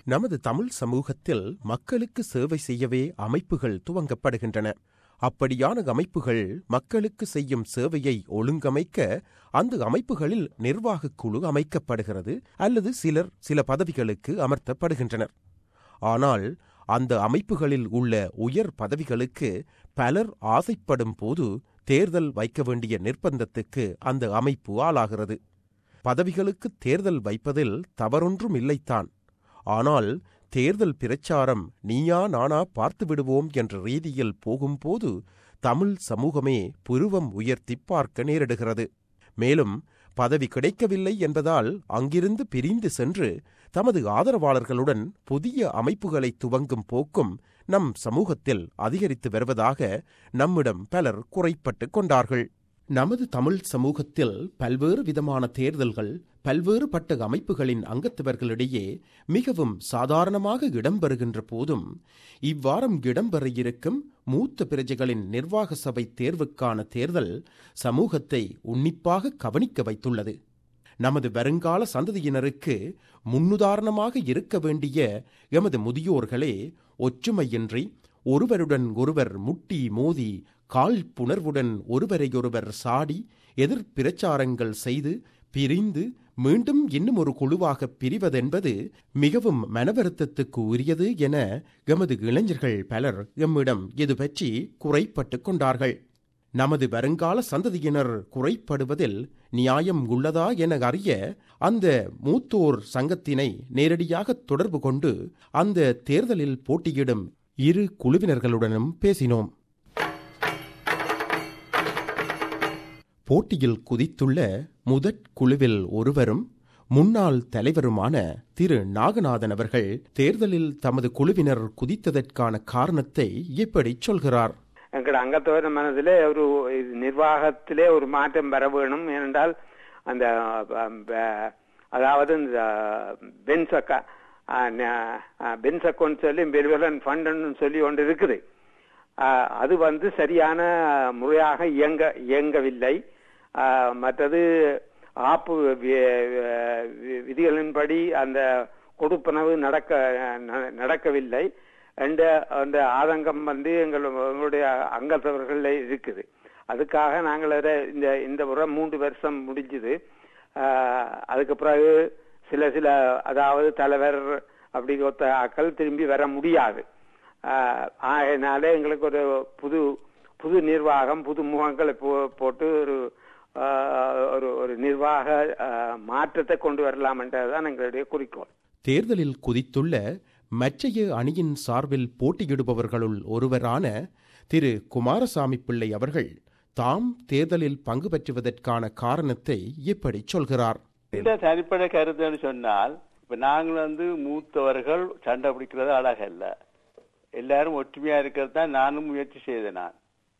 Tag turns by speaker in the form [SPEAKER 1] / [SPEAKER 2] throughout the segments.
[SPEAKER 1] நமது தமிழ் சமூகத்தில் மக்களுக்கு சேவை செய்யவே அமைப்புகள் துவங்கப்படுகின்றன அப்படியான அமைப்புகள் மக்களுக்கு செய்யும் சேவையை ஒழுங்கமைக்க அந்த அமைப்புகளில் நிர்வாகக் குழு அமைக்கப்படுகிறது அல்லது சிலர் சில பதவிகளுக்கு அமர்த்தப்படுகின்றனர் ஆனால் அந்த அமைப்புகளில் உள்ள உயர் பதவிகளுக்கு பலர் ஆசைப்படும் போது தேர்தல் வைக்க வேண்டிய நிர்பந்தத்துக்கு அந்த அமைப்பு ஆளாகிறது பதவிகளுக்கு தேர்தல் வைப்பதில் தவறொன்றும் இல்லைத்தான் ஆனால் தேர்தல் பிரச்சாரம் நீயா நானா பார்த்து விடுவோம் என்ற ரீதியில் போகும்போது தமிழ் சமூகமே புருவம் உயர்த்தி பார்க்க நேரிடுகிறது மேலும் பதவி கிடைக்கவில்லை என்பதால் அங்கிருந்து பிரிந்து சென்று தமது ஆதரவாளர்களுடன் புதிய அமைப்புகளை துவங்கும் போக்கும் நம் சமூகத்தில் அதிகரித்து வருவதாக நம்மிடம் பலர் குறைப்பட்டுக் கொண்டார்கள் நமது தமிழ் சமூகத்தில் பல்வேறு விதமான தேர்தல்கள் பல்வேறுபட்ட அமைப்புகளின் அங்கத்தவர்களிடையே மிகவும் சாதாரணமாக இடம்பெறுகின்ற போதும் இவ்வாரம் இடம்பெற இருக்கும் மூத்த பிரஜைகளின் நிர்வாக சபை தேர்வுக்கான தேர்தல் சமூகத்தை உன்னிப்பாக கவனிக்க வைத்துள்ளது நமது வருங்கால சந்ததியினருக்கு முன்னுதாரணமாக இருக்க வேண்டிய எமது முதியோர்களே ஒற்றுமையின்றி ஒருவருடன் ஒருவர் முட்டி மோதி கால் புணர்வுடன் ஒருவரையொருவர் சாடி எதிர் பிரச்சாரங்கள் செய்து பிரிந்து மீண்டும் இன்னும் ஒரு குழுவாக பிரிவதென்பது மிகவும் மனவருத்தத்துக்கு உரியது என எமது இளைஞர்கள் பலர் எம்மிடம் இது பற்றி குறைப்பட்டுக் கொண்டார்கள் நமது வருங்கால சந்ததியினர் குறைப்படுவதில் நியாயம் உள்ளதா என அறிய அந்த மூத்தோர் சங்கத்தினை நேரடியாக தொடர்பு கொண்டு அந்த தேர்தலில் போட்டியிடும் இரு குழுவினர்களுடனும் பேசினோம் போட்டியில் குதித்துள்ள முதற் குழுவில் ஒருவரும் முன்னாள் தலைவருமான திரு நாகநாதன் அவர்கள் தேர்தலில் தமது குழுவினர் குதித்ததற்கான காரணத்தை இப்படி சொல்கிறார்
[SPEAKER 2] எங்கட அங்கத்தவர் மனதிலே ஒரு நிர்வாகத்திலே ஒரு மாற்றம் வர வேணும் ஏனென்றால் அந்த அதாவது இந்த பென்ஸ் அக்கா பென்ஸ் அக்கௌண்ட் சொல்லி பெருவலன் ஃபண்டுன்னு சொல்லி ஒன்று இருக்குது அது வந்து சரியான முறையாக இயங்க இயங்கவில்லை மற்றது ஆப்பு விதிகளின்படி அந்த கொடுப்பனவு நடக்க நடக்கவில்லை என்ற அந்த ஆதங்கம் வந்து எங்கள் எங்களுடைய அங்கத்தவர்கள் இருக்குது அதுக்காக நாங்கள் இந்த இந்த முறை மூன்று வருஷம் முடிஞ்சுது அதுக்கு பிறகு சில சில அதாவது தலைவர் அப்படி ஒத்த ஆக்கள் திரும்பி வர முடியாது அதனால எங்களுக்கு ஒரு புது புது நிர்வாகம் புது முகங்களை போட்டு ஒரு ஒரு ஒரு நிர்வாக மாற்றத்தை கொண்டு வரலாம் என்றதுதான் எங்களுடைய குறிக்கோள்
[SPEAKER 1] தேர்தலில் குதித்துள்ள மற்றைய அணியின் சார்பில் போட்டியிடுபவர்களுள் ஒருவரான திரு குமாரசாமி பிள்ளை அவர்கள் தாம் தேர்தலில் பங்கு பெற்றுவதற்கான காரணத்தை இப்படி சொல்கிறார்
[SPEAKER 3] இந்த தனிப்படை கருத்துன்னு சொன்னால் இப்ப நாங்கள் வந்து மூத்தவர்கள் சண்டை பிடிக்கிறது அழகல்ல எல்லாரும் ஒற்றுமையா இருக்கிறது தான் நானும் முயற்சி செய்தேன் நான்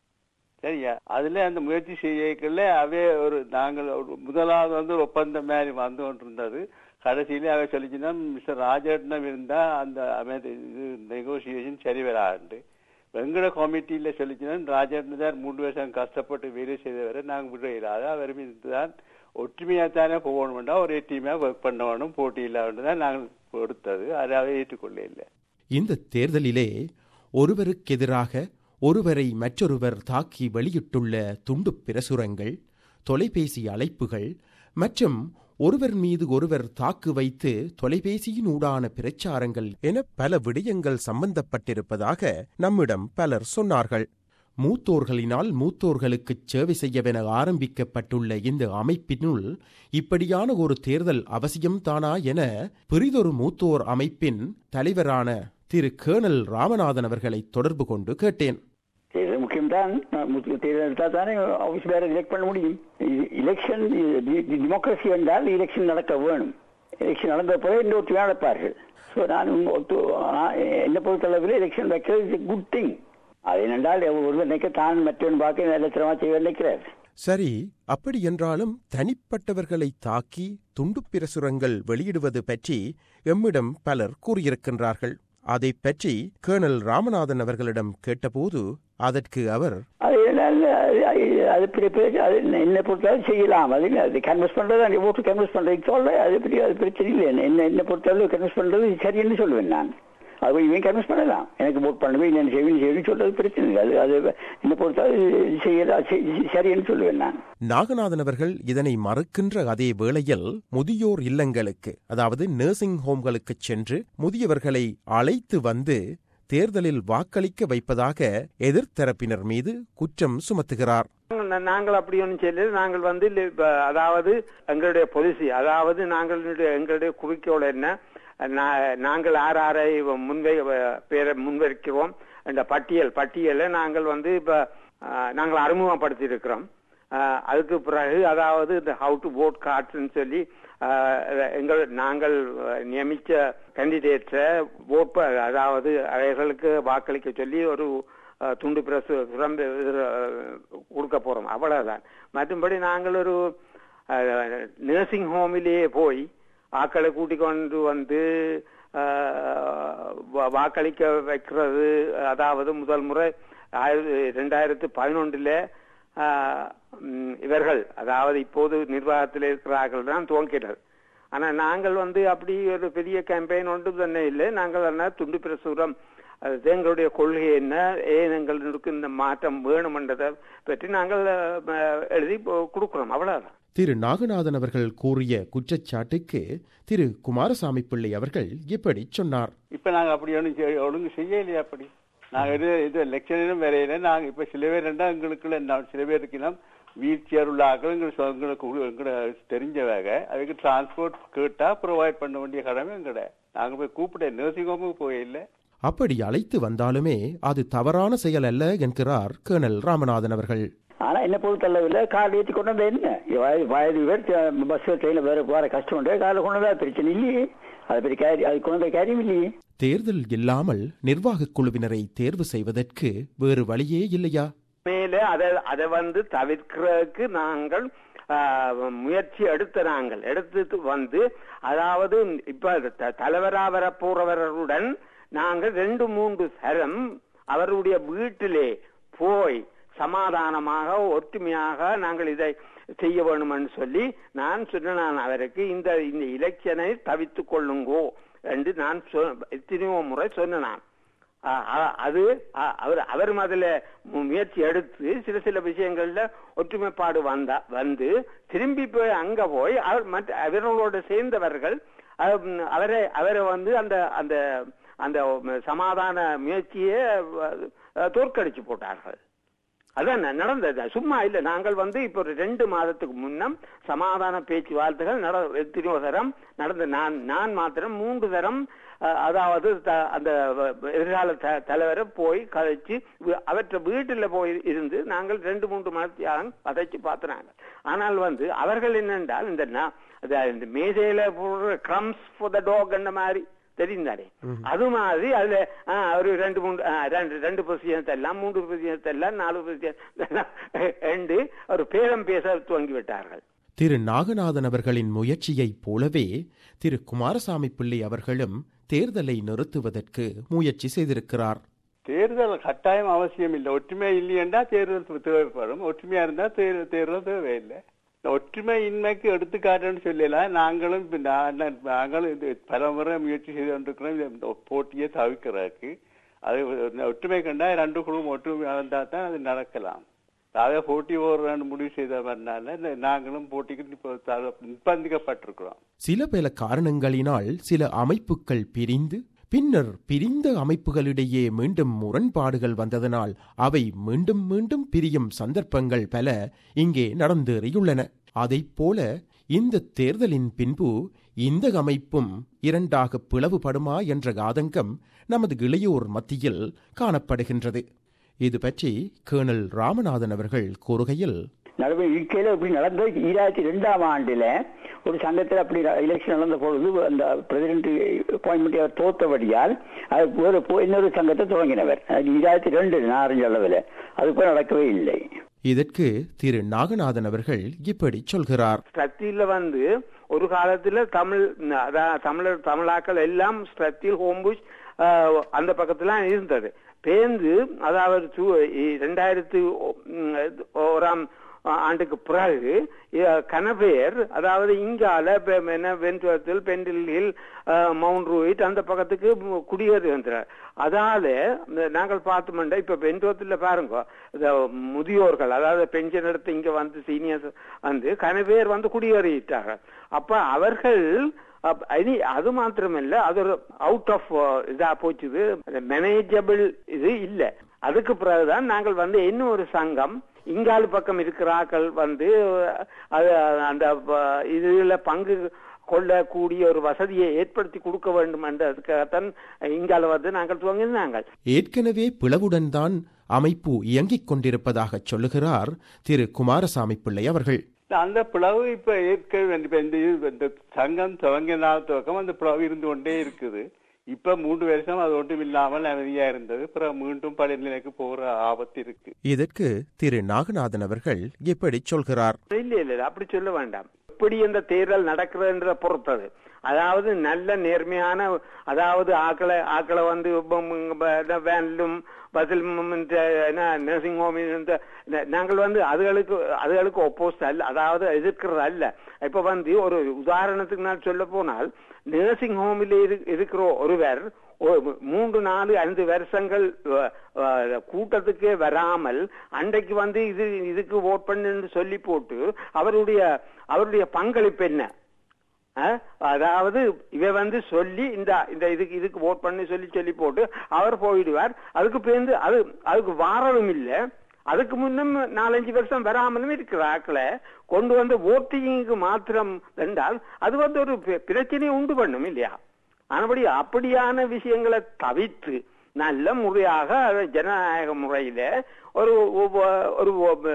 [SPEAKER 3] சரியா அதுல அந்த முயற்சி செய்யக்கல அவே ஒரு நாங்கள் முதலாவது வந்து ஒரு ஒப்பந்தம் மாதிரி வந்து கொண்டிருந்தது கடைசியில அவ சொல்லிச்சுன்னா மிஸ்டர் ராஜட்னம் இருந்தா அந்த இது நெகோசியேஷன் சரி வராண்டு வெங்கட கமிட்டியில சொல்லிச்சுன்னா ராஜட்னம் தான் மூன்று வருஷம் கஷ்டப்பட்டு வேலை செய்தவரை நாங்கள் விடையில்லாத அவர் தான் ஒற்றுமையா தானே போகணும்டா ஒரே டீமா ஒர்க் பண்ணணும் போட்டி இல்லாமல் தான் நாங்கள் கொடுத்தது அதாவே ஏற்றுக்கொள்ள இல்லை
[SPEAKER 1] இந்த தேர்தலிலே ஒருவருக்கு எதிராக ஒருவரை மற்றொருவர் தாக்கி வெளியிட்டுள்ள துண்டு பிரசுரங்கள் தொலைபேசி அழைப்புகள் மற்றும் ஒருவர் மீது ஒருவர் தாக்கு வைத்து தொலைபேசியினூடான பிரச்சாரங்கள் என பல விடயங்கள் சம்பந்தப்பட்டிருப்பதாக நம்மிடம் பலர் சொன்னார்கள் மூத்தோர்களினால் மூத்தோர்களுக்கு சேவை செய்யவென ஆரம்பிக்கப்பட்டுள்ள இந்த அமைப்பினுள் இப்படியான ஒரு தேர்தல் அவசியம்தானா என பெரிதொரு மூத்தோர் அமைப்பின் தலைவரான திரு கேர்னல் ராமநாதன் அவர்களை தொடர்பு கொண்டு கேட்டேன்
[SPEAKER 4] தேர்தல் முக்கியம்தான் தேர்தல் எடுத்தால் தானே ஆஃபீஸ் வேற எலெக்ட் பண்ண முடியும் எலெக்ஷன் டெமோக்ரஸி என்றால் எலெக்ஷன் நடக்க வேணும் எலெக்ஷன் நடந்த பிறகு இந்த ஒற்றுமையாக நடப்பார்கள் ஸோ நான் என்னை பொறுத்தளவில் எலெக்ஷன் வைக்கிறது இஸ் குட் திங் அது என்னென்றால் ஒருவர் நினைக்க தான் மற்றவன் பார்க்க நல்லத்திரமா செய்ய நினைக்கிறார்
[SPEAKER 1] சரி அப்படி என்றாலும் தனிப்பட்டவர்களை தாக்கி துண்டு பிரசுரங்கள் வெளியிடுவது பற்றி எம்மிடம் பலர் கூறியிருக்கின்றார்கள் அதை பற்றி கேர்னல் ராமநாதன் அவர்களிடம் கேட்டபோது அதற்கு அவர்
[SPEAKER 4] அது செய்யலாம் அது பெரிய பெரிய அது என்ன பொறுத்தவரை செய்யலாம் அது அது கன்வெஸ்ட் பண்றது அந்த ஓட்டு கன்வெஸ்ட் பண்றது சொல்ல அது பெரிய அது பிரச்சனை இல்லை என்ன என்ன பொறுத்தவரை கன்வெஸ்ட் பண்றது சரின்னு சொல்லுவேன் நான் அது இவன் கன்வெஸ்ட் பண்ணலாம் எனக்கு ஓட் பண்ணுவேன் என்ன செய்வேன் செய்வேன் சொல்றது பிரச்சனை இல்லை அது அது என்ன பொறுத்தவரை செய்யலாம் சரின்னு சொல்லுவேன் நான்
[SPEAKER 1] நாகநாதன் அவர்கள் இதனை மறுக்கின்ற அதே வேளையில் முதியோர் இல்லங்களுக்கு அதாவது நர்சிங் ஹோம்களுக்கு சென்று முதியவர்களை அழைத்து வந்து தேர்தலில் வாக்களிக்க வைப்பதாக எதிர்த்தரப்பினர் மீது குற்றம் சுமத்துகிறார்
[SPEAKER 2] நாங்கள் நாங்கள் அப்படி ஒன்றும் செய்யல நாங்கள் வந்து இல்ல, இப்ப, அதாவது எங்களுடைய பொலிசி அதாவது நாங்கள் எங்களுடைய குறிக்கோள் என்ன நா- நாங்கள் ஆர் ஆரை முன்வை பேரை முன்வைக்கிறோம் என்ற பட்டியல் பட்டியலை நாங்கள் வந்து இப்ப ஆஹ், நாங்கள் அறிமுகப்படுத்தி இருக்கிறோம் ஆஹ், அதுக்கு பிறகு அதாவது இந்த ஹவு டு vote கார்ட்ஸ்ன்னு சொல்லி ஆஹ், எங்கள் நாங்கள் நியமிச்ச கேண்டிடேட்ஸை ஓட் அதாவது அவர்களுக்கு வாக்களிக்க சொல்லி ஒரு அஹ், துண்டு பிரசுரம் கொடுக்க போறோம் அவ்வளவுதான் மற்றும்படி நாங்கள் ஒரு நர்சிங் ஹோமிலேயே போய் ஆக்களை கூட்டிக் கொண்டு வந்து அஹ், வா- வாக்களிக்க வைக்கிறது அதாவது முதல் முறை ஆயிரத்தி ரெண்டாயிரத்து பதினொன்றுல இவர்கள் அதாவது இப்போது நிர்வாகத்தில் இருக்கிறார்கள் தான் துவங்கினர் ஆனா நாங்கள் வந்து அப்படி ஒரு பெரிய கேம்பெயின் ஒன்று തന്നെ இல்லை நாங்கள் என்ன துண்டு பிரசுரம் அது எங்களுடைய கொள்கை என்ன ஏன் எங்களுக்கு இந்த மாற்றம் வேணுமென்றதை பற்றி நாங்கள் அஹ், எழுதி போ- கொடுக்கிறோம் அவ்வளவுதான்
[SPEAKER 1] திரு நாகநாதன் அவர்கள் கூறிய குற்றச்சாட்டுக்கு திரு குமாரசாமி பிள்ளை அவர்கள் இப்படி சொன்னார்
[SPEAKER 3] இப்ப நாங்க அப்படி ஒன்றும் செய்- ஒழுங்கு செய்யலையே அப்படி நாங்க இது இது எலெக்ஷனிலும் வரையில நாங்க இப்ப சில பேர் ரெண்டா எங்களுக்குள்ள என்ன- சில பேர் இருக்கலாம் வீல் சேர் உள்ள ஆக்கள் எங்களுக்கு சொ- எங்களுக்கு உ- எங்களுக்கு தெரிஞ்சவங்க அதுக்கு டிரான்ஸ்போர்ட் கேட்டா ப்ரொவைட் பண்ண வேண்டிய கடமை எங்கட நாங்க போய் கூப்பிட நர்சிங் ஹோமுக்கு போயில்லை
[SPEAKER 1] அப்படி அழைத்து வந்தாலுமே அது தவறான செயல் அல்ல என்கிறார் கேர்னல் ராமநாதன் அவர்கள்
[SPEAKER 4] ஆனா என்ன பொறுத்தளவில் கால் ஏற்றி கொண்டு வந்தா என்ன வய- வயது பேர் பஸ் ட்ரெயினில் வேற போற கஷ்டம் உண்டு காலை கொண்டு வந்தா பிரச்சனை இல்லையே அது பெரிய கேரி அது கொண்டு வந்த காரியம் இல்லையே
[SPEAKER 1] தேர்தல் இல்லாமல் நிர்வாகக் குழுவினரை தேர்வு செய்வதற்கு வேறு வழியே இல்லையா
[SPEAKER 2] மேல அதை அதை வந்து தவிர்க்கிறதுக்கு நாங்கள் ஆஹ், முயற்சி எடுத்த நாங்கள் எடுத்து வந்து அதாவது இப்ப த- தலைவரா வர போறவர்களுடன் நாங்கள் ரெண்டு மூன்று சரம் அவருடைய வீட்டிலே போய் சமாதானமாக ஒற்றுமையாக நாங்கள் இதை செய்ய வேணும்னு சொல்லி நான் சொன்னேன் அவருக்கு இந்த இந்த எலெக்ஷனை தவித்துக் கொள்ளுங்கோ என்று நான் சொ- எத்தனையோ முறை சொன்னேன் ஆ- ஆ- அது ஆ- அவர் அவரும் அதுல மு- முயற்சி எடுத்து சில சில விஷயங்கள்ல ஒற்றுமைப்பாடு வந்தா வந்து திரும்பி போய் அங்க போய் அவர் மற்ற அவர்களோடு சேர்ந்தவர்கள் அஹ், ம், அவரை அவரை வந்து அந்த அந்த அந்த சமாதான முயற்சியை அஹ், தோற்கடிச்சு போட்டார்கள் அதான் ந- நடந்தது சும்மா இல்ல நாங்கள் வந்து இப்ப ஒரு ரெண்டு மாதத்துக்கு முன்னம் சமாதான பேச்சுவார்த்தைகள் நட எத்தனையோ தரம் நடந்த நான் நான் மாத்திரம் மூன்று தரம் அஹ், அதாவது த- அந்த வ- எதிர்கால த- தலைவரை போய் கதைச்சு வி- அவற்றை வீட்டுல போய் இருந்து நாங்கள் ரெண்டு மூன்று மணத்தியாகம் கதைச்சு பார்த்துனாங்க ஆனால் வந்து அவர்கள் என்னென்றால் இந்த நா- அத- இந்த மேசையில போடுற கிரம்ஸ் ஃபார் த டாக் அந்த மாதிரி தெரிந்தானே அது மாதிரி அதுல ஆ, ஒரு ரெண்டு மூணு ஆ, ரெண்டு ரெண்டு பொசிஷன் எல்லாம் மூன்று பொசிஷன் எல்லாம் நாலு பொசிஷன் ரெண்டு ஒரு பேரம் பேச துவங்கி விட்டார்கள்
[SPEAKER 1] திரு நாகநாதன் அவர்களின் முயற்சியைப் போலவே திரு குமாரசாமி பிள்ளை அவர்களும் தேர்தலை நிறுத்துவதற்கு முயற்சி செய்திருக்கிறார்
[SPEAKER 3] தேர்தல் கட்டாயம் அவசியம் இல்லை ஒற்றுமை இல்லையென்றா தேர்தல் தேவைப்படும் ஒற்றுமையா இருந்தா தேர் தேர்தல் தேவையில்லை இந்த ஒற்றுமை இன்மைக்கு எடுத்துக்காட்டுன்னு சொல்லலாம் நாங்களும் இப்ப நான் நாங்களும் இது பலமுறை முயற்சி செய்து கொண்டிருக்கிறோம் இந்த போட்டியை தவிர்க்கிறதுக்கு அது இந்த ஒற்றுமை கண்டா ரெண்டு குழுவும் ஒற்றுமை இருந்தா தான் அது நடக்கலாம் அதாவது போட்டி ஓடுறான்னு முடிவு செய்தவர்னால இந்த நாங்களும் போட்டிக்கு இப்போ த- நிர்பந்திக்கப்பட்டிருக்கிறோம்
[SPEAKER 1] சில பல காரணங்களினால் சில அமைப்புகள் பிரிந்து பின்னர் பிரிந்த அமைப்புகளிடையே மீண்டும் முரண்பாடுகள் வந்ததனால் அவை மீண்டும் மீண்டும் பிரியும் சந்தர்ப்பங்கள் பல இங்கே நடந்தேறியுள்ளன அதைப் போல இந்த தேர்தலின் பின்பு இந்த அமைப்பும் இரண்டாக பிளவுபடுமா என்ற ஆதங்கம் நமது இளையோர் மத்தியில் காணப்படுகின்றது இது பற்றி கேர்னல் ராமநாதன் அவர்கள் கூறுகையில்
[SPEAKER 4] நடுவே இருக்கையில இப்படி நடந்தது ஈராயிரத்தி ரெண்டாம் ஆண்டுல ஒரு சங்கத்தில் அப்படி எலெக்ஷன் நடந்த பொழுது அந்த பிரசிடென்ட் அப்பாயின்மெண்ட் அவர் தோத்தபடியால் அது ஒரு போ- இன்னொரு சங்கத்தை துவங்கினவர் அது ஈராயிரத்தி ரெண்டு நாரஞ்சு அளவில் அது போல நடக்கவே இல்லை
[SPEAKER 1] இதற்கு திரு நாகநாதன் அவர்கள் இப்படி சொல்கிறார்
[SPEAKER 2] ஸ்ட்ரத்தில வந்து ஒரு காலத்துல தமிழ் அதான் தமிழர் தமிழாக்கள் எல்லாம் ஸ்ட்ரத்தில் ஹோம்புஷ் அந்த பக்கத்துல இருந்தது பேந்து அதாவது சு- இ- ரெண்டாயிரத்தி ஒ- ம், ஓராம் ஆண்டுக்கு பிறகு அஹ், கனபேர் அதாவது இங்கால பெ- என்ன வென்றுவத்தில் பெண்டில் ஹில் அஹ், மவுண்ட் ரூயிட் அந்த பக்கத்துக்கு மு- குடியேறி வந்தார் அதால இந்த நாங்கள் பார்த்தோம்னா இப்ப வென்றுவத்தில் பாருங்க இந்த முதியோர்கள் அதாவது பென்ஷன் எடுத்து இங்க வந்து சீனியர்ஸ் வந்து கனபேர் வந்து குடியேறிட்டாங்க அப்ப அவர்கள் அப்ப இனி அது மாத்திரமல்ல அது ஒரு அவுட் ஆஃப் இதா போச்சுது மேனேஜபிள் இது இல்ல அதுக்கு பிறகுதான் நாங்கள் வந்து இன்னும் ஒரு சங்கம் இங்கால பக்கம் இருக்கிற ஆக்கள் வந்து அது அந்த ப- இதுல பங்கு கொள்ளக்கூடிய ஒரு வசதியை ஏற்படுத்தி கொடுக்க வேண்டும் என்றதுக்காகத்தான் இங்கால வந்து நாங்கள் துவங்கினாங்க
[SPEAKER 1] ஏற்கனவே பிளவுடன் தான் அமைப்பு இயங்கிக் கொண்டிருப்பதாகச் சொல்லுகிறார் திரு குமாரசாமி பிள்ளை அவர்கள்
[SPEAKER 3] அந்த பிளவு இப்ப ஏற்கனவே இப்ப இந்த இது- இந்த சங்கம் துவங்கிய நாள் துவக்கம் அந்த பிளவு இருந்து கொண்டே இருக்குது இப்ப மூன்று வருஷம் அது ஒன்றும் இல்லாமல் அமைதியா இருந்தது பிறகு மீண்டும் பழைய நிலைக்கு போற ஆபத்து இருக்கு
[SPEAKER 1] இதற்கு திரு நாகநாதன் அவர்கள் இப்படி சொல்கிறார்
[SPEAKER 2] இல்ல இல்ல இல்ல, அப்படி சொல்ல வேண்டாம் எப்படி இந்த தேர்தல் நடக்கிறதுன்ற பொறுத்தது அதாவது நல்ல நேர்மையான அதாவது ஆக்களை ஆக்களை வந்து வேனிலும் பஸ்ஸில் நர்சிங் ஹோம் நாங்கள் வந்து அதுகளுக்கு அதுகளுக்கு ஒப்போஸ்ட் அல்ல அதாவது எதிர்க்கிறது அல்ல இப்ப வந்து ஒரு உதாரணத்துக்கு நான் சொல்ல போனால் நர்சிங் ஹோமில் இருக்கிற ஒருவர் ஒரு மூன்று நாலு ஐந்து வருஷங்கள் அஹ், அஹ், கூட்டத்துக்கே வராமல் அன்றைக்கு வந்து இது இதுக்கு ஓட் பண்ணுன்னு சொல்லி போட்டு அவருடைய அவருடைய பங்களிப்பு என்ன அஹ், அதாவது இவ வந்து சொல்லி இந்த இந்த இதுக்கு இதுக்கு ஓட் பண்ணி சொல்லி சொல்லி போட்டு அவர் போயிடுவார் அதுக்கு பேருந்து அது அதுக்கு வாரதும் இல்ல அதுக்கு முன்னும் நாலஞ்சு வருஷம் வராமலும் இருக்கிற ஆக்களை கொண்டு வந்து ஓட்டிங்க்கு மாத்திரம் என்றால் அது வந்து ஒரு பி- பிரச்சனையை உண்டு பண்ணும் இல்லையா ஆனபடி அப்படியான விஷயங்களை தவிர்த்து நல்ல முறையாக அதை ஜனநாயக முறையில ஒரு ஒவ்வொ- ஒரு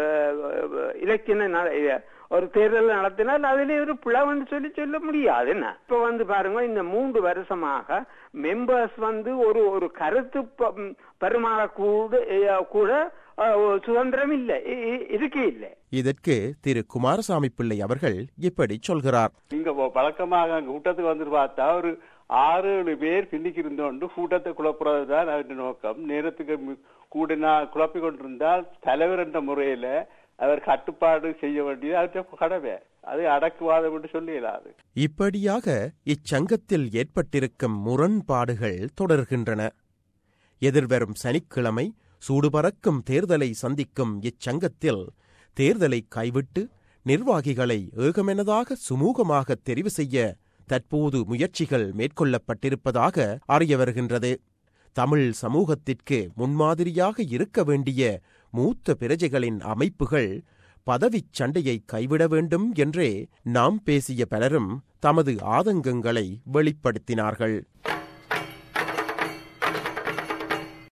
[SPEAKER 2] இலக்கின ஒரு தேர்தல் நடத்தினால் அதிலே ஒரு பிளவுன்னு சொல்லி சொல்ல முடியாது என்ன இப்ப வந்து பாருங்க இந்த மூன்று வருஷமாக மெம்பர்ஸ் வந்து ஒரு ஒரு கருத்து ப- ம், பரிமாறக்கூட அஹ், கூட அஹ், சுதந்திரம் இல்லை இ- இ- இருக்கே இல்லை
[SPEAKER 1] இதற்கு திரு குமாரசாமி பிள்ளை அவர்கள் இப்படி சொல்கிறார்
[SPEAKER 3] இங்க வ- வழக்கமாக அங்க கூட்டத்துக்கு வந்து பார்த்தா ஒரு ஆறு ஏழு பேர் பின்னிக்கு இருந்தோண்டு கூட்டத்தை குழப்புறது தான் அவருடைய நோக்கம் நேரத்துக்கு மி- கூடினா குழப்பிக் கொண்டிருந்தால் தலைவர் என்ற முறையில அவர் கட்டுப்பாடு செய்ய வேண்டியது அவருடைய கடமை அது அடக்குவாதம் என்று சொல்லி இயலாது
[SPEAKER 1] இப்படியாக இச்சங்கத்தில் ஏற்பட்டிருக்கும் முரண்பாடுகள் தொடர்கின்றன எதிர்வரும் சனிக்கிழமை சூடுபறக்கும் தேர்தலை சந்திக்கும் இச்சங்கத்தில் தேர்தலை கைவிட்டு நிர்வாகிகளை ஏகமெனதாக சுமூகமாக தெரிவு செய்ய தற்போது முயற்சிகள் மேற்கொள்ளப்பட்டிருப்பதாக அறிய வருகின்றது தமிழ் சமூகத்திற்கு முன்மாதிரியாக இருக்க வேண்டிய மூத்த பிரஜைகளின் அமைப்புகள் பதவிச் சண்டையை கைவிட வேண்டும் என்றே நாம் பேசிய பலரும் தமது ஆதங்கங்களை வெளிப்படுத்தினார்கள்